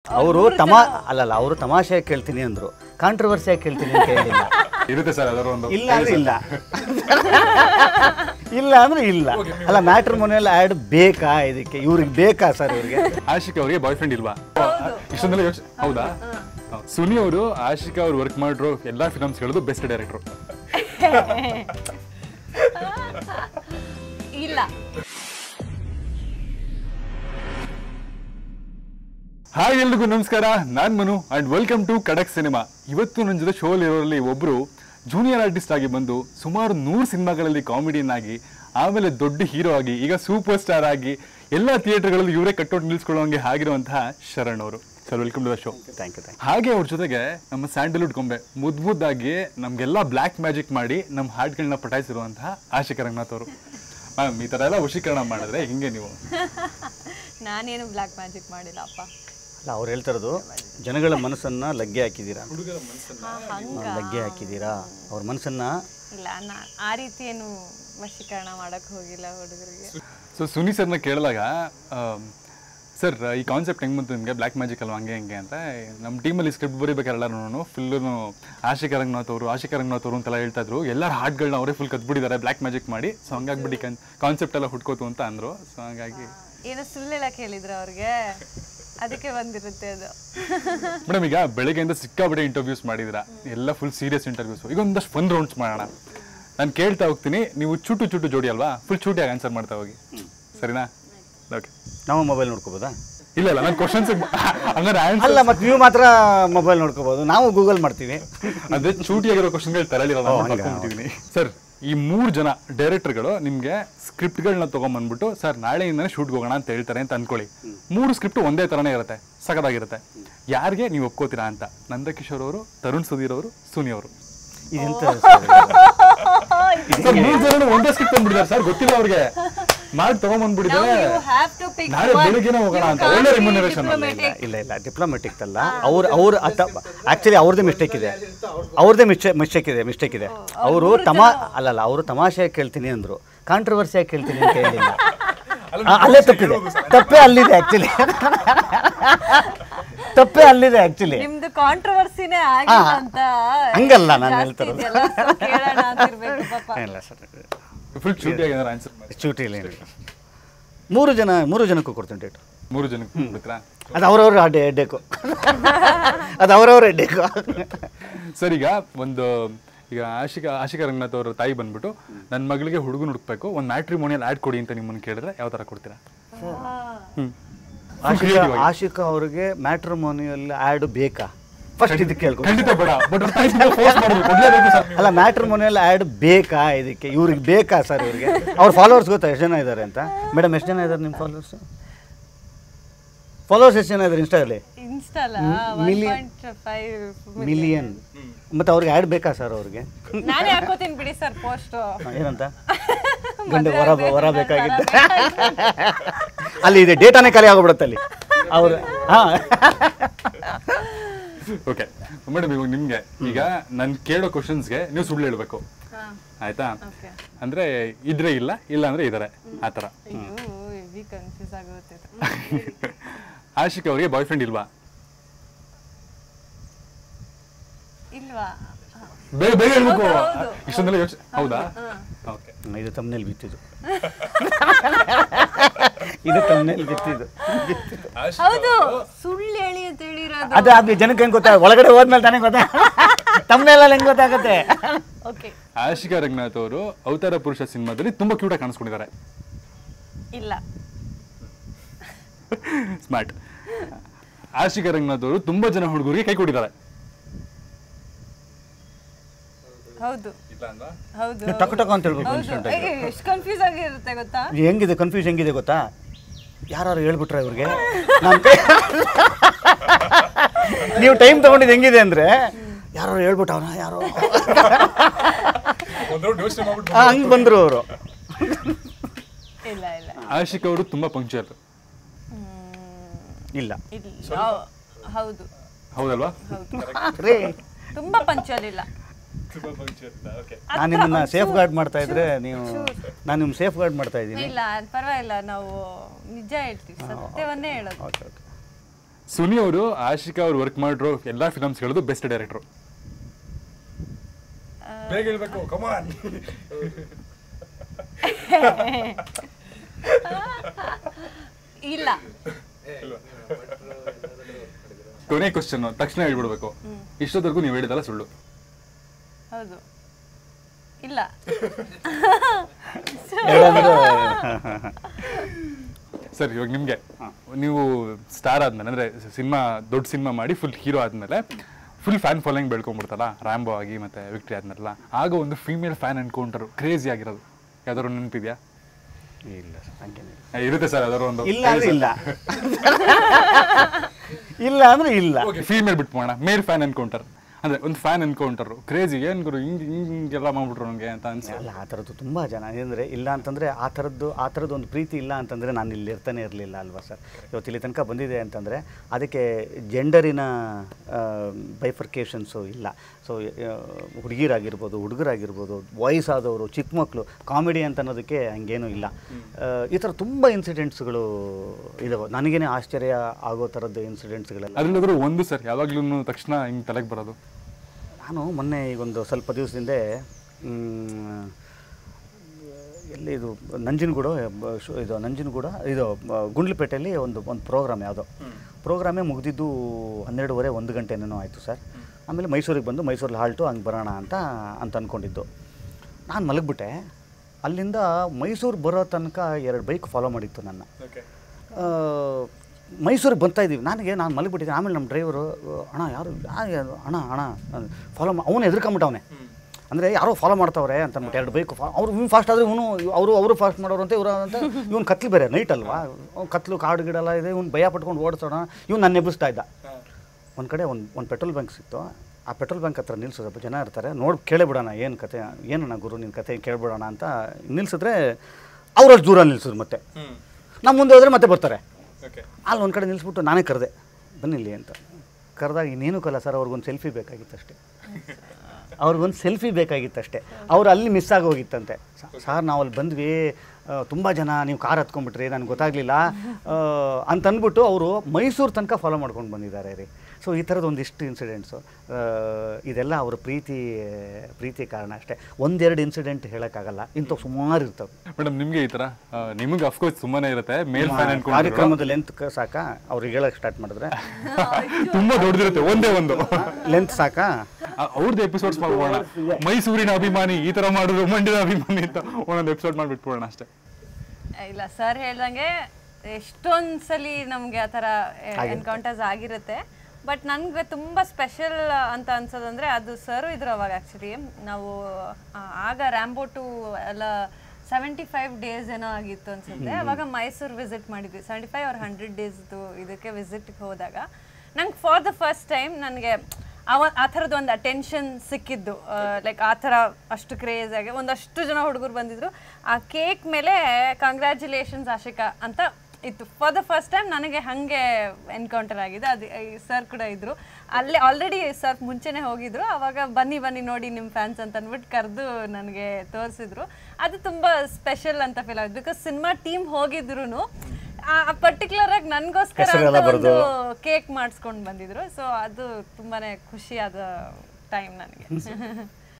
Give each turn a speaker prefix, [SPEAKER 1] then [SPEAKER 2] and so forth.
[SPEAKER 1] ಅವರು ತಮಾ ಅಲ್ಲಲ್ಲ ಅವರು ತಮಾಷೆ ಕೇಳ್ತೀನಿ ಅಂದ್ರು ಕಾಂಟ್ರವರ್ಸಿಯಾಗಿ ಕೇಳ್ತೀನಿ ಅಂತ ಹೇಳಿಲ್ಲ
[SPEAKER 2] ಇರುತ್ತೆ ಸರ್ ಅದರ ಒಂದು
[SPEAKER 1] ಇಲ್ಲ ಅಂದ್ರೆ ಇಲ್ಲ ಇಲ್ಲ ಅಂದ್ರೆ ಇಲ್ಲ ಅಲ್ಲ ಮ್ಯಾಟ್ರ್ ಮನೆಯಲ್ಲಿ ಆ್ಯಡ್ ಬೇಕಾ ಇದಕ್ಕೆ ಇವ್ರಿಗೆ ಬೇಕಾ ಸರ್ ಇವ್ರಿಗೆ
[SPEAKER 2] ಆಶಿಕ್ ಅವರಿಗೆ ಬಾಯ್ ಫ್ರೆಂಡ್ ಇಲ್ವಾ ಇಷ್ಟೊಂದೆಲ್ಲ ಯೋಚನೆ ಹೌದಾ ಹೌದು. ಸುನಿ ಅವರು ಆಶಿಕಾ ಅವ್ರು ವರ್ಕ್ ಮಾಡಿರೋ ಎಲ್ಲಾ ಫಿಲಮ್ಸ್ ಹೇಳೋದು ಬೆಸ್ಟ್ ಡೈರೆಕ್ಟರ್
[SPEAKER 3] ಇಲ್ಲ
[SPEAKER 2] ಹಾಯ್ ಎಲ್ರಿಗೂ ನಮಸ್ಕಾರ ನಾನ್ Manu and welcome to Kadak cinema ಇವತ್ತು ನನ್ನ ಜೊತೆ ಶೋ ಇರೋರಲ್ಲಿ ಒಬ್ರು ಜೂನಿಯರ್ ಆರ್ಟಿಸ್ಟ್ ಆಗಿ ಬಂದು ಸುಮಾರು ನೂರು ಸಿನಿಮಾಗಳಲ್ಲಿ ಕಾಮಿಡಿಯನ್ ಆಗಿ ಆಮೇಲೆ ದೊಡ್ಡ ಹೀರೋ ಆಗಿ ಈಗ ಸೂಪರ್ ಸ್ಟಾರ್ ಆಗಿ ಎಲ್ಲ ಥಿಯೇಟರ್ಗಳಲ್ಲಿ ಇವರೇ ಕಟ್ಔಟ್ ನಿಲ್ಸ್ಕೊಳ್ಳೋಂಗೆ ಆಗಿರುವಂತಹ ಶರಣ್ ಅವರು sir welcome to the show
[SPEAKER 1] thank you thank
[SPEAKER 2] ಹಾಗೆ ಅವ್ರ ಜೊತೆಗೆ ನಮ್ಮ ಸ್ಯಾಂಡಲ್ವುಡ್ ಗೊಂಬೆ ಮುದ್ ಮುದ್ದಾಗಿ ನಮ್ಗೆಲ್ಲ ಬ್ಲ್ಯಾಕ್ ಮ್ಯಾಜಿಕ್ ಮಾಡಿ ನಮ್ಮ ಹಾಡ್ಗಳನ್ನ ಪಟಾಯಿಸಿರುವಂತಹ ಆಶಿಕ ರಂಗನಾಥ್ ಅವರು ಮ್ಯಾಮ್ ಈ ತರ ಎಲ್ಲ ವಶೀಕರಣ ಮಾಡಿದ್ರೆ ಹಿಂಗೆ ನೀವು
[SPEAKER 3] ನಾನೇನು ಬ್ಲ್ಯಾಕ್ ಮ್ಯಾಜಿಕ್ ಮಾಡಿಲ್ಲ ಅಪ್ಪ
[SPEAKER 1] ಅಲ್ಲ ಅವ್ರು ಹೇಳ್ತಾ ಇರೋದು ಜನಗಳ ಮನಸ್ಸನ್ನ ಲಗ್ಗೆ ಹಾಕಿದ್ದೀರಾ
[SPEAKER 3] ಹಾ, ಹಂಗ
[SPEAKER 1] ಹಾ, ಲಗ್ಗೆ ಹಾಕಿದ್ದೀರಾ ಅವ್ರ ಮನಸ್ಸನ್ನ
[SPEAKER 3] ಇಲ್ಲ ನಾ ಆ ರೀತಿ ಏನು ವಶೀಕರಣ ಮಾಡಕ್ ಹೋಗಿಲ್ಲ ಹುಡುಗರಿಗೆ
[SPEAKER 2] ಸೊ ಸುನಿ ಸರ್ನ ಕೇಳಿದಾಗ ಸರ್ ಈ ಕಾನ್ಸೆಪ್ಟ್ ಹೆಂಗೆ ಬಂತು ನಿಮಗೆ ಬ್ಲ್ಯಾಕ್ ಮ್ಯಾಜಿಕ್ ಅಲ್ವಾ ಹಂಗೆ ಹೆಂಗೆ ಅಂತ ನಮ್ಮ ಟೀಮಲ್ಲಿ ಸ್ಕ್ರಿಪ್ಟ್ ಬರೀಬೇಕಾರೆಲ್ಲರೂ ಫುಲ್ಲು ಆಶಿಕ ರಂಗನಾಥ್ ಅವರು ಆಶಿಕ ರಂಗನಾಥ್ ಅವರು ಅಂತೆಲ್ಲ ಹೇಳ್ತಾ ಇದ್ರು ಎಲ್ಲರ ಹಾಡ್ಗಳನ್ನ ಅವರೇ ಫುಲ್ ಕದ್ಬಿಟ್ಟಿದ್ದಾರೆ ಬ್ಲ್ಯಾಕ್ ಮ್ಯಾಜಿಕ್ ಮಾಡಿ ಸೊ ಹಂಗಾಗ್ಬಿಟ್ಟು ಕನ್ ಕಾನ್ಸೆಪ್ಟ್ ಎಲ್ಲ ಹುಡ್ಕೋತು ಅಂತ ಅಂದರು ಸೊ ಹಂಗಾಗಿ
[SPEAKER 3] ಏನೋ ಸುಳ್ಳೆಲ್ಲ ಕೇಳಿದ್ರ ಅವ್ರಿಗೆ ಅದಕ್ಕೆ ಬಂದಿರುತ್ತೆ ಅದು
[SPEAKER 2] ಮೇಡಮ್ ಈಗ ಬೆಳಗ್ಗೆಯಿಂದ ಸಿಕ್ಕಾಬಿಟ್ಟೆ ಇಂಟರ್ವ್ಯೂಸ್ ಮಾಡಿದಿರಾ ಎಲ್ಲ ಫುಲ್ ಸೀರಿಯಸ್ ಇಂಟರ್ವ್ಯೂಸ್ ಈಗ ಒಂದಷ್ಟು ಫನ್ ರೌಂಡ್ಸ್ ಮಾಡೋಣ ನಾನು ಕೇಳ್ತಾ ಹೋಗ್ತೀನಿ ನೀವು ಚುಟು ಚುಟು ಜೋಡಿ ಅಲ್ವಾ ಫುಲ್ ಚೂಟಿಯಾಗಿ ಆನ್ಸರ್ ಮಾಡ್ತಾ ಹೋಗಿ ಸರಿನಾ ಓಕೆ
[SPEAKER 1] ನಾವು ಮೊಬೈಲ್ ನೋಡ್ಕೋಬೋದಾ
[SPEAKER 2] ಇಲ್ಲ ಇಲ್ಲ ನಾನು ಕ್ವಶನ್ಸ್ ಹಂಗಾರೆ ಆನ್ಸರ್
[SPEAKER 1] ಅಲ್ಲ ಮತ್ತೆ ನೀವು ಮಾತ್ರ ಮೊಬೈಲ್ ನೋಡ್ಕೋಬೋದು ನಾವು ಗೂಗಲ್ ಮಾಡ್ತೀವಿ
[SPEAKER 2] ಅದೇ ಚೂಟಿಯಾಗಿರೋ ಕ್ವಶನ್ಗಳು ತರಲಿರಲ್ಲ
[SPEAKER 1] ಓ, ಹಂಗಾ?
[SPEAKER 2] ಸರ್ ಈ ಮೂರು ಜನ ಡೈರೆಕ್ಟರ್ಗಳು ನಿಮಗೆ ಸ್ಕ್ರಿಪ್ಟ್ಗಳನ್ನ ತೊಗೊಂಬಂದ್ಬಿಟ್ಟು ಸರ್ ನಾಳೆಯಿಂದನೇ ಶೂಟ್ಗೆ ಹೋಗೋಣ ಅಂತ ಹೇಳ್ತಾರೆ ಅಂತ ಅನ್ಕೊಳ್ಳಿ ಮೂರು ಸ್ಕ್ರಿಪ್ಟ್ ಒಂದೇ ಥರನೇ ಇರುತ್ತೆ ಸಖತ್ತಾಗಿರುತ್ತೆ ಯಾರಿಗೆ ನೀವು ಒಪ್ಕೋತೀರಾ ಅಂತ ನಂದಕಿಶೋರ್ ಅವರು ತರುಣ್ ಸುಧೀರ್ ಅವರು ಸುನಿ ಅವರು
[SPEAKER 1] ಇದೆಂತ
[SPEAKER 2] ಸರ್ ಮೂರು ಜನ ಒಂದೇ ಸ್ಕ್ರಿಪ್ಟ್ ಬಂದ್ಬಿಟ್ಟಿದ್ದಾರೆ ಸರ್ ಗೊತ್ತಿಲ್ಲ ಅವ್ರಿಗೆ ಮಾಡಿ ತಗೊಂಬಂದ್ಬಿಟ್ಟಿದ್ದಾರೆ ನಾಳೆ ಬೆಳಿಗ್ಗೆನೇ ಹೋಗೋಣ ಅಂತ ಒಳ್ಳೆ ರೆಮ್ಯುನರೇಷನ್
[SPEAKER 1] ಇಲ್ಲ ಇಲ್ಲ ಡಿಪ್ಲೊಮೆಟಿಕ್ ಅಲ್ಲ ಅವ್ರ ಅವ್ರ ಆಕ್ಚುಲಿ ಅವ್ರದ್ದೇ ಮಿಸ್ಟೇಕ್ ಇದೆ ಅವ್ರದ್ದೇ ಮಿಸ್ಟೇಕ್ ಮಿಸ್ಟೇಕ್ ಇದೆ ಮಿಸ್ಟೇಕ್ ಇದೆ ಅವರು ತಮಾ ಅಲ್ಲಲ್ಲ ಅವರು ತಮಾಷೆ ಕೇಳ್ತೀನಿ ಅಂದ್ರು ಕಾಂಟ್ರವರ್ಸಿಯಾಗಿ ಕೇಳ್ತೀನಿ ಅಂತ ಹೇಳಿಲ್ಲ ಆ, ಅಲ್ಲೇ ತಪ್ಪಿದೆ ತಪ್ಪೇ ಅಲ್ಲಿದೆ ಆಕ್ಚುಲಿ ತಪ್ಪೇ ಅಲ್ಲಿದೆ ಆಕ್ಚುಲಿ
[SPEAKER 3] ನಿಮ್ದು ಕಾಂಟ್ರವರ್ಸಿನೇ ಆಗಿಲ್ಲ ಅಂತ
[SPEAKER 1] ಹಂಗಲ್ಲ ನಾನು
[SPEAKER 3] ಜಾಸ್ತಿ
[SPEAKER 1] ಹೇಳ್ತಾ ಇರೋದು.
[SPEAKER 3] ಇದೆಯಲ್ಲ, so ಕೇಳೋಣ ಅಂತಿರ್ಬೇಕು ಪಾಪ
[SPEAKER 1] ಇಲ್ಲ ಸರ್
[SPEAKER 2] ಫುಲ್ ಚೂಟಿಯಾಗಿ ಏನಾದ್ರು ಆನ್ಸರ್ ಮಾಡಿ
[SPEAKER 1] ಚೂಟಿ ಇಲ್ಲ ಏನಿಲ್ಲ ಮೂರು ಜನ ಮೂರು ಜನಕ್ಕೂ ಕೊಡ್ತೀನಿ ಡೇಟು
[SPEAKER 2] ಮೂರು ಜನಕ್ಕೆ ಬಿಡ್ತೀರಾ
[SPEAKER 1] ಅದು ಅವರವ್ರ ಅಡ್ಡೆ ಹೆಡ್ಡೇಕು ಅದು ಅವರವ್ರ ಹೆಡ್ಡೇಕು
[SPEAKER 2] ಸರ್ ಈಗ ಒಂದು ಈಗ ಆಶಿಕ ಆಶಿಕಾ ರಂಗನಾಥ್ ಅವ್ರ ತಾಯಿ ಬಂದ್ಬಿಟ್ಟು ನನ್ನ ಮಗಳಿಗೆ ಹುಡುಗನ ಹುಡುಕ್ಬೇಕು ಒಂದು ಮ್ಯಾಟ್ರಿಮೋನಿಯಲ್ ಆ್ಯಡ್ ಕೊಡಿ ಅಂತ ನಿಮ್ಮನ್ನು ಕೇಳಿದ್ರೆ ಯಾವ ಥರ ಕೊಡ್ತೀರಾ ಹ್ಮ್
[SPEAKER 1] ಆಶಿಕಾ ಆಶಿಕಾ ಅವ್ರಿಗೆ ಮ್ಯಾಟ್ರಿಮೋನಿಯಲ್ ಆ್ಯಡ್ ಬೇಕಾ ಫಸ್ಟ್ ಇದಕ್ಕೆ ಕೇಳ್ಕೊ
[SPEAKER 2] ಖಂಡಿತ ಬೇಡ ಬಟ್ ಫೋರ್ಸ್ ಮಾಡಬೇಕು ಕೊಡ್ಲೇಬೇಕು ಸರ್
[SPEAKER 1] ಅಲ್ಲ ಮ್ಯಾಟ್ರಿಮೋನಿಯಲ್ ಆ್ಯಡ್ ಬೇಕಾ ಇದಕ್ಕೆ ಇವ್ರಿಗೆ ಬೇಕಾ ಸರ್ ಇವ್ರಿಗೆ ಅವ್ರ ಫಾಲೋವರ್ಸ್ ಗೊತ್ತಾ ಎಷ್ಟು ಜನ ಇದ್ದಾರೆ ಅಂತ ಮೇಡಮ್ ಎಷ್ಟು ಜನ ಇದ್ದಾರೆ ನಿಮ್ಮ ಫಾಲೋವರ್ಸ್ ಫಾಲೋವರ್ಸ್ ಎಷ್ಟು ಜನ ಇದ್ದಾರೆ ಇನ್ಸ್ಟಾದಲ್ಲಿ
[SPEAKER 3] ಇನ್ಸ್ಟಾಲ
[SPEAKER 1] Million. ಮಿಲಿಯನ್ ಮತ್ತು ಅವ್ರಿಗೆ ಆ್ಯಡ್ ಬೇಕಾ ಸರ್ ಅವ್ರಿಗೆ
[SPEAKER 3] ನಾನೇ ಹಾಕೋತೀನಿ ಬಿಡಿ ಸರ್ ಪೋಸ್ಟ್
[SPEAKER 1] ಹ, ಏನಂತ ಗಂಡ ವರ ವರ ಬೇಕಾಗಿದ್ದ ಅಲ್ಲಿ ಇದೆ ಡೇಟಾನೇ ಖಾಲಿ ಆಗೋಗ್ಬಿಡುತ್ತೆ ಅಲ್ಲಿ ಅವ್ರು ಹಾಂ
[SPEAKER 2] ಓಕೆ ಮೇಡಮ್ ಇವಾಗ ನಿಮಗೆ ಈಗ ನಾನು ಕೇಳೋ ಕ್ವಶನ್ಸ್ಗೆ ನೀವು ಸುಳ್ಳು ಹೇಳ್ಬೇಕು ಆಯ್ತಾ
[SPEAKER 3] ಓಕೆ
[SPEAKER 2] ಅಂದ್ರೆ ಇದ್ರೆ ಇಲ್ಲ ಇಲ್ಲ ಅಂದ್ರೆ ಇದಾರೆ ಆ ಥರ
[SPEAKER 3] ಅಯ್ಯೋ ಹೆವಿ ಕನ್ಫ್ಯೂಸ್ ಆಗುತ್ತೆ ಇದು.
[SPEAKER 2] ಆಶಿಕ್ ಅವರಿಗೆ ಬಾಯ್ ಫ್ರೆಂಡ್ ಇಲ್ವಾ
[SPEAKER 3] ಇಲ್ವಾ
[SPEAKER 2] ಬೇಗ ಬೇಗ ಹೇಳ್ಬೇಕು ಇಷ್ಟೊಂದೆಲ್ಲ ಯೋಚನೆ ಹೌದಾ ಓಕೆ
[SPEAKER 1] ಇದು ತಮ್ಮನೇಲಿ ಬಿತ್ತಿದ್ದು ಇದು ತಮ್ಮನೇಲಿ ಬಿತ್ತಿದ್ದು
[SPEAKER 3] ಹೌದು ಸುಳ್ಳು ಹೇಳಿ ಅಂತ ಹೇಳಿರೋದು
[SPEAKER 1] ಅದು ಅದು ಜನಕ್ಕೆ ಹೆಂಗೆ ಗೊತ್ತಾ ಒಳಗಡೆ ಹೋದ್ಮೇಲೆ ತಾನೇ ಗೊತ್ತಾ ತಮ್ಮನೆಲ್ಲ ಹೆಂಗೆ ಗೊತ್ತಾಗುತ್ತೆ
[SPEAKER 3] ಓಕೆ
[SPEAKER 2] ಆಶಿಕಾ ರಂಗನಾಥ್ ಅವರು ಅವತಾರ ಪುರುಷ ಸಿನಿಮಾದಲ್ಲಿ ತುಂಬಾ ಕ್ಯೂಟಾಗಿ ಕಾಣಿಸ್ಕೊಂಡಿದ್ದಾರೆ
[SPEAKER 3] ಇಲ್ಲ
[SPEAKER 2] ಸ್ಮಾರ್ಟ್ ಆಶಿಕಾ ರಂಗನಾಥ್ ಅವರು ತುಂಬಾ ಜನ ಹುಡುಗರಿಗೆ ಕೈ ಕೊಟ್ಟಿದ್ದಾರೆ
[SPEAKER 3] ಹೌದು ಹೌದು
[SPEAKER 1] ಟಕ್ ಟಕ್ ಅಂತ ಹೇಳ್ಬೇಕು
[SPEAKER 3] ಹೌದು
[SPEAKER 1] ಇನ್ಸ್ಟೆಂಟ್
[SPEAKER 3] ಎಷ್ಟು ಕನ್ಫ್ಯೂಸ್ ಆಗಿರುತ್ತೆ ಗೊತ್ತಾ
[SPEAKER 1] ಹೆಂಗಿದೆ ಕನ್ಫ್ಯೂಸ್ ಹೆಂಗಿದೆ ಗೊತ್ತಾ ಯಾರು ಹೇಳ್ಬಿಟ್ರೆ ಇವ್ರಿಗೆ ನಾನ್ ಕೈ ನೀವು ಟೈಮ್ ತಗೊಂಡಿದ್ದು ಹೆಂಗಿದೆ ಅಂದ್ರೆ ಯಾರು ಹೇಳ್ಬಿಟ್ಟವನ ಯಾರೋ ಹಂಗೆ ಬಂದ್ರು ಅವರು
[SPEAKER 3] ಇಲ್ಲ ಇಲ್ಲ
[SPEAKER 2] ಆಶಿಕ್ ಅವರು ತುಂಬಾ ಪಂಕ್ಚರ್
[SPEAKER 1] ಇಲ್ಲ
[SPEAKER 3] ಇಲ್ಲ ಹೌದು
[SPEAKER 2] ಹೌದಲ್ವಾ
[SPEAKER 1] ರೀ
[SPEAKER 3] ತುಂಬಾ ಪಂಚುವಲ್ ಇಲ್ಲ
[SPEAKER 1] ನಾನು ನಿಮ್ಮನ್ನ ಸೇಫ್ ಗಾರ್ಡ್ ಮಾಡ್ತಾ ಇದ್ರೆ ನೀವು ನಾನು ನಿಮ್ಮ ಸೇಫ್ ಗಾರ್ಡ್ ಮಾಡ್ತಾ ಇದ್ದೀನಿ
[SPEAKER 3] ಇಲ್ಲ ಪರವಾಗಿಲ್ಲ ನಾವು ನಿಜ ಹೇಳ್ತೀವಿ ಸತ್ಯವನ್ನೇ ಹೇಳೋದು
[SPEAKER 1] ಓಕೆ ಓಕೆ
[SPEAKER 2] ಸುನಿ ಅವರು ಆಶಿಕಾ ಅವ್ರು ವರ್ಕ್ ಮಾಡಿರೋ ಎಲ್ಲಾ ಫಿಲಮ್ಸ್ ಹೇಳೋದು ಬೆಸ್ಟ್ ಡೈರೆಕ್ಟರ್ ಬೇಗ ಹೇಳ್ಬೇಕು ಕಮಾನ್
[SPEAKER 3] ಇಲ್ಲ
[SPEAKER 2] ಕೊನೆ ಕ್ವಶನ್ ತಕ್ಷಣ ಹೇಳ್ಬಿಡ್ಬೇಕು ಇಷ್ಟೊತ್ತವರೆಗೂ ನೀವು ಹೇಳಿದಲ್ಲ ಸುಳ್ಳು
[SPEAKER 3] ಹೌದು ಇಲ್ಲ
[SPEAKER 1] ಎರಡಂದ್ರೆ
[SPEAKER 2] ಸರ್ ಇವಾಗ ನಿಮ್ಗೆ ನೀವು ಸ್ಟಾರ್ ಆದ್ಮೇಲೆ ಅಂದ್ರೆ ಸಿನಿಮಾ ದೊಡ್ಡ ಸಿನಿಮಾ ಮಾಡಿ ಫುಲ್ ಹೀರೋ ಆದ್ಮೇಲೆ ಫುಲ್ ಫ್ಯಾನ್ ಫಾಲೋಯಿಂಗ್ ಬೆಳ್ಕೊಂಡ್ಬಿಡ್ತಲ್ಲ ರ್ಯಾಂಬೋ ಆಗಿ ಮತ್ತೆ ವಿಕ್ಟ್ರಿ ಆದ್ಮೇಲೆ ಆಗ ಒಂದು ಫೀಮೇಲ್ ಫ್ಯಾನ್ ಅನ್ಕೊಂಡ್ರು ಕ್ರೇಜಿ ಆಗಿರೋದು ಯಾವ್ದಾದ್ರು ನೆನಪಿದ್ಯಾ
[SPEAKER 1] ಇಲ್ಲ ಸರ್ ಹಂಗೇನಿಲ್ಲ
[SPEAKER 2] ಏ, ಇರುತ್ತೆ ಸರ್ ಯಾವ್ದಾದ್ರು ಒಂದು
[SPEAKER 1] ಇಲ್ಲ ಅಂದ್ರೆ ಇಲ್ಲ ಇಲ್ಲ ಅಂದ್ರೆ ಇಲ್ಲ
[SPEAKER 2] ಫೀಮೇಲ್ ಬಿಟ್ಬೋಣ ಮೇಲ್ ಫ್ಯಾನ್ ಅನ್ಕೊಂಟಾರ ಅಂದ್ರೆ ಒಂದು ಫ್ಯಾನ್ ಅನ್ಕೊಂಟಾರು ಕ್ರೇಜಿ ಏನ್ ಗುರು ಹಿಂಗ್ ಹಿಂಗೆಲ್ಲ ಮಾಡ್ಬಿಟ್ರು ನನಗೆ ಅಂತ ಅನ್ಸ
[SPEAKER 1] ಅಲ್ಲ ಆ ಥರದ್ದು ತುಂಬ ಜನ ಅಂದರೆ ಇಲ್ಲ ಅಂತಂದರೆ ಆ ಥರದ್ದು ಆ ಥರದ್ದು ಒಂದು ಪ್ರೀತಿ ಇಲ್ಲ ಅಂತಂದರೆ ನಾನು ಇಲ್ಲಿ ಇರ್ತಾನೆ ಇರಲಿಲ್ಲ ಅಲ್ವಾ ಸರ್ ಇವತ್ತು ಇಲ್ಲಿ ತನಕ ಬಂದಿದೆ ಅಂತಂದರೆ ಅದಕ್ಕೆ ಜೆಂಡರಿನ ಬೈಫರ್ಕೇಷನ್ಸು ಇಲ್ಲ ಸೊ ಹುಡುಗಿರಾಗಿರ್ಬೋದು ಹುಡುಗರಾಗಿರ್ಬೋದು ವಯಸ್ಸಾದವರು ಚಿಕ್ಕ ಮಕ್ಕಳು ಕಾಮಿಡಿ ಅಂತ ಅನ್ನೋದಕ್ಕೆ ಹಂಗೇನೂ ಇಲ್ಲ ಆ, ಈ ಥರ ತುಂಬ ಇನ್ಸಿಡೆಂಟ್ಸ್ಗಳು ಇದಾವೆ ನನಗೇನೆ ಆಶ್ಚರ್ಯ ಆಗೋ ಥರದ್ದು ಇನ್ಸಿಡೆಂಟ್ಸ್ಗಳೆಲ್ಲ
[SPEAKER 2] ಅದ್ರಲ್ಲಾದ್ರೂ ಒಂದು ಸರ್ ಯಾವಾಗ್ಲೂ ತಕ್ಷಣ ಹಿಂಗ್ ತಲೆಗೆ ಬರೋದು
[SPEAKER 1] ನಾನು ಮೊನ್ನೆ ಈಗೊಂದು ಸ್ವಲ್ಪ ದಿವಸದಿಂದ ಮ್, ಎಲ್ಲಿ ಇದು ನಂಜನಗೂಡು ಬ- ಶು- ಇದು ನಂಜನಗೂಡ ಇದು ಬ- ಗುಂಡ್ಲುಪೇಟೆಯಲ್ಲಿ ಒಂದು ಒಂದು ಪ್ರೋಗ್ರಾಮ್ ಯಾವುದೋ ಪ್ರೋಗ್ರಾಮೇ ಮುಗಿದಿದ್ದು ಹನ್ನೆರಡುವರೆ ಒಂದು ಗಂಟೆನೇನೋ ಆಯಿತು ಸರ್ ಆಮೇಲೆ ಮೈಸೂರಿಗೆ ಬಂದು ಮೈಸೂರಲ್ಲಿ ಹಾಲ್ಟು ಹಂಗೆ ಬರೋಣ ಅಂತ ಅಂತ ಅಂದ್ಕೊಂಡಿದ್ದು ನಾನು ಮಲಗಿಬಿಟ್ಟೆ ಅಲ್ಲಿಂದ ಮೈಸೂರು ಬರೋ ತನಕ ಎರಡು ಬೈಕ್ ಫಾಲೋ ಮಾಡಿತ್ತು ನನ್ನ ಆ, ಮೈಸೂರಿಗೆ ಬರ್ತಾ ಇದ್ದೀವಿ ನನಗೆ ನಾನು ಮಲಗಿಬಿಟ್ಟಿದ್ದೆ ಆಮೇಲೆ ನಮ್ಮ ಡ್ರೈವರು ಅಣ್ಣ ಯಾರು ಯಾರು ಯಾರು? ಅಣ್ಣ ಅಣ್ಣ ಫಾಲೋ ಮಾ ಅವನು ಎದುರ್ಕೊಂಬಿಟ್ಟವನೆ ಅಂದರೆ ಯಾರೋ ಫಾಲೋ ಮಾಡ್ತಾವ್ರೆ ಅಂತ ಅಂದ್ಬಿಟ್ಟು ಎರಡು ಬೈಕ್ ಫಾ ಅವ್ರು ಇವ್ನು ಫಾಸ್ಟ್ ಆದರೆ ಇವನು ಅವರು ಅವರು ಫಾಸ್ಟ್ ಮಾಡೋರು ಅಂತ ಇವರು ಅಂತ ಇವ್ನು ಕತ್ಲು ಬೇರೆ ನೈಟ್ ಅಲ್ವಾ ಅವ್ನು ಕತ್ಲು ಕಾಡು ಗಿಡಲ್ಲ ಇದೆ ಇವ್ನು ಭಯ ಪಟ್ಕೊಂಡು ಓಡಿಸೋಣ ಇವ್ನು ನನ್ನ ಎಬ್ಬಿಸ್ತಾ ಇದ್ದ ಒಂದು ಕಡೆ ಒಂದು ಒಂದು ಪೆಟ್ರೋಲ್ ಬಂಕ್ ಸಿಕ್ತು ಆ ಪೆಟ್ರೋಲ್ ಬಂಕ್ ಹತ್ರ ನಿಲ್ಸು ಸ್ವಲ್ಪ ಜನ ಇರ್ತಾರೆ ನೋಡಿ ಕೇಳಿಬಿಡೋಣ ಏನು ಕತೆ ಏನಣ್ಣ ಗುರು ನಿನ್ನ ಕತೆ ಕೇಳ್ಬಿಡೋಣ ಅಂತ ನಿಲ್ಸಿದ್ರೆ ಅವ್ರಷ್ಟು ದೂರ ನಿಲ್ಸಿದ್ರು ಮತ್ತೆ ನಮ್ಮ ಮುಂದೆ ಹೋದರೆ ಮತ್ತೆ ಬರ್ತಾರೆ ಅಲ್ಲಿ ಒಂದು ಕಡೆ ನಿಲ್ಲಿಸ್ಬಿಟ್ಟು ನಾನೇ ಕರೆದೆ ಬನ್ನಿಲ್ಲಿ ಅಂತ ಕರೆದಾಗ ಇನ್ನೇನು ಕಲ್ಲ ಸರ್ ಅವ್ರಿಗೊಂದು ಸೆಲ್ಫಿ ಬೇಕಾಗಿತ್ತಷ್ಟೇ ಅವ್ರಿಗೊಂದು ಸೆಲ್ಫಿ ಬೇಕಾಗಿತ್ತಷ್ಟೇ ಅವ್ರು ಅಲ್ಲಿ ಮಿಸ್ ಆಗಿ ಹೋಗಿತ್ತಂತೆ ಸರ್ ನಾವು ಅಲ್ಲಿ ಬಂದ್ವಿ ತುಂಬ ಜನ ನೀವು ಕಾರ್ ಹತ್ಕೊಂಡ್ಬಿಟ್ರಿ ನನಗೆ ಗೊತ್ತಾಗಲಿಲ್ಲ ಅಂತ ಅಂದ್ಬಿಟ್ಟು ಅವರು ಮೈಸೂರು ತನಕ ಫಾಲೋ ಮಾಡ್ಕೊಂಡು ಬಂದಿದ್ದಾರೆ ರೀ ಸೊ ಈ ಥರದ್ದು ಒಂದಿಷ್ಟು ಇನ್ಸಿಡೆಂಟ್ಸು ಇದೆಲ್ಲ ಅವ್ರ ಪ್ರೀತಿ ಪ್ರೀತಿ ಕಾರಣ ಅಷ್ಟೇ ಒಂದೆರಡು ಇನ್ಸಿಡೆಂಟ್ ಹೇಳೋಕ್ಕಾಗಲ್ಲ ಇಂಥ ಸುಮಾರು ಇರ್ತವೆ
[SPEAKER 2] ಮೇಡಮ್ ನಿಮ್ಗೆ ಈ ತರ ಆ, ನಿಮ್ಗೆ ಅಫ್ಕೋರ್ಸ್ ಸುಮ್ಮನೆ ಇರುತ್ತೆ ಮೇಲ್ ಫ್ಯಾನ್ ಅನ್ಕೊಂಡು
[SPEAKER 1] ಕಾರ್ಯಕ್ರಮದ ಲೆಂತ್ ಸಾಕ ಅವ್ರಿಗೆ ಹೇಳಕ್ಕೆ ಸ್ಟಾರ್ಟ್ ಮಾಡಿದ್ರೆ
[SPEAKER 2] ತುಂಬಾ ದೊಡ್ಡದಿರುತ್ತೆ ಒಂದೇ ಒಂದು
[SPEAKER 1] ಲೆಂತ್ ಸಾಕಾ
[SPEAKER 2] ಆ- ಅವ್ರದ್ದು ಎಪಿಸೋಡ್ಸ್ ಮಾಡ್ಬೋಣ ಮೈಸೂರಿನ ಅಭಿಮಾನಿ ಈ ತರ ಮಾಡಿದ್ರು ಮಂಡ್ಯದ ಅಭಿಮಾನಿ ಅಂತ ಒಂದೊಂದು ಎಪಿಸೋಡ್ ಮಾಡ್ಬಿಟ್ಬೋಣ ಅಷ್ಟೇ
[SPEAKER 3] ಇಲ್ಲ ಸರ್ ಹೇಳ್ದಂಗೆ ಎಷ್ಟೊಂದು ಸಲಿ ನಮಗೆ ಆ ಥರ ಎನ್ಕೌಂಟರ್ಸ್ ಆಗಿರುತ್ತೆ ಬಟ್ ನನಗೆ ತುಂಬ ಸ್ಪೆಷಲ್ ಅಂತ ಅನ್ಸೋದಂದ್ರೆ ಅದು ಸರ್ ಇದ್ರು ಅವಾಗ ಆ್ಯಕ್ಚುಲಿ ನಾವು ಆ, ಆಗ ರ್ಯಾಂಬೋ ಟು ಎಲ್ಲ ಸೆವೆಂಟಿ ಫೈವ್ ಡೇಸ್ ಏನೋ ಆಗಿತ್ತು ಅನ್ಸುತ್ತೆ ಅವಾಗ ಮೈಸೂರು ವಿಸಿಟ್ ಮಾಡಿದ್ವಿ ಸೆವೆಂಟಿ ಫೈವ್ ಆರ್ ಹಂಡ್ರೆಡ್ ಡೇಸ್ದು ಇದಕ್ಕೆ ವಿಸಿಟ್ಗೆ ಹೋದಾಗ ನಂಗೆ ಫಾರ್ ದ ಫಸ್ಟ್ ಟೈಮ್ ನನಗೆ ಅವ ಆ ಥರದ್ದು ಒಂದು ಅಟೆನ್ಷನ್ ಸಿಕ್ಕಿದ್ದು ಲೈಕ್ ಆ ಥರ ಅಷ್ಟು ಕ್ರೇಜ್ ಆಗಿ ಒಂದಷ್ಟು ಜನ ಹುಡುಗರು ಬಂದಿದ್ರು ಆ ಕೇಕ್ ಮೇಲೆ ಕಂಗ್ರ್ಯಾಚುಲೇಷನ್ಸ್ ಆಶಿಕಾ ಅಂತ ಇತ್ತು ಫಾರ್ ದ ಫಸ್ಟ್ ಟೈಮ್ ನನಗೆ ಹಾಗೆ ಎನ್ಕೌಂಟರ್ ಆಗಿದೆ ಅದು ಸರ್ ಕೂಡ ಇದ್ರು ಅಲ್ಲೇ ಆಲ್ರೆಡಿ ಸರ್ ಮುಂಚೆನೇ ಹೋಗಿದ್ರು ಅವಾಗ ಬನ್ನಿ ಬನ್ನಿ ನೋಡಿ ನಿಮ್ಮ ಫ್ಯಾನ್ಸ್ ಅಂತ ಅಂದ್ಬಿಟ್ಟು ಕರೆದು ನನಗೆ ತೋರಿಸಿದ್ರು ಅದು ತುಂಬ ಸ್ಪೆಷಲ್ ಅಂತ ಫೀಲ್ ಆಗುತ್ತೆ ಬಿಕಾಸ್ ಸಿನಿಮಾ ಟೀಮ್ ಹೋಗಿದ್ರು ಪರ್ಟಿಕ್ಯುಲರ್ ಆಗಿ ನನಗೋಸ್ಕರ
[SPEAKER 1] ಹೆಸರೆಲ್ಲ
[SPEAKER 3] ಒಂದು ಕೇಕ್ ಮಾಡಿಸ್ಕೊಂಡು ಬಂದಿದ್ರು ಸೊ ಅದು ತುಂಬಾನೇ ಖುಷಿಯಾದ ಟೈಮ್ ನನಗೆ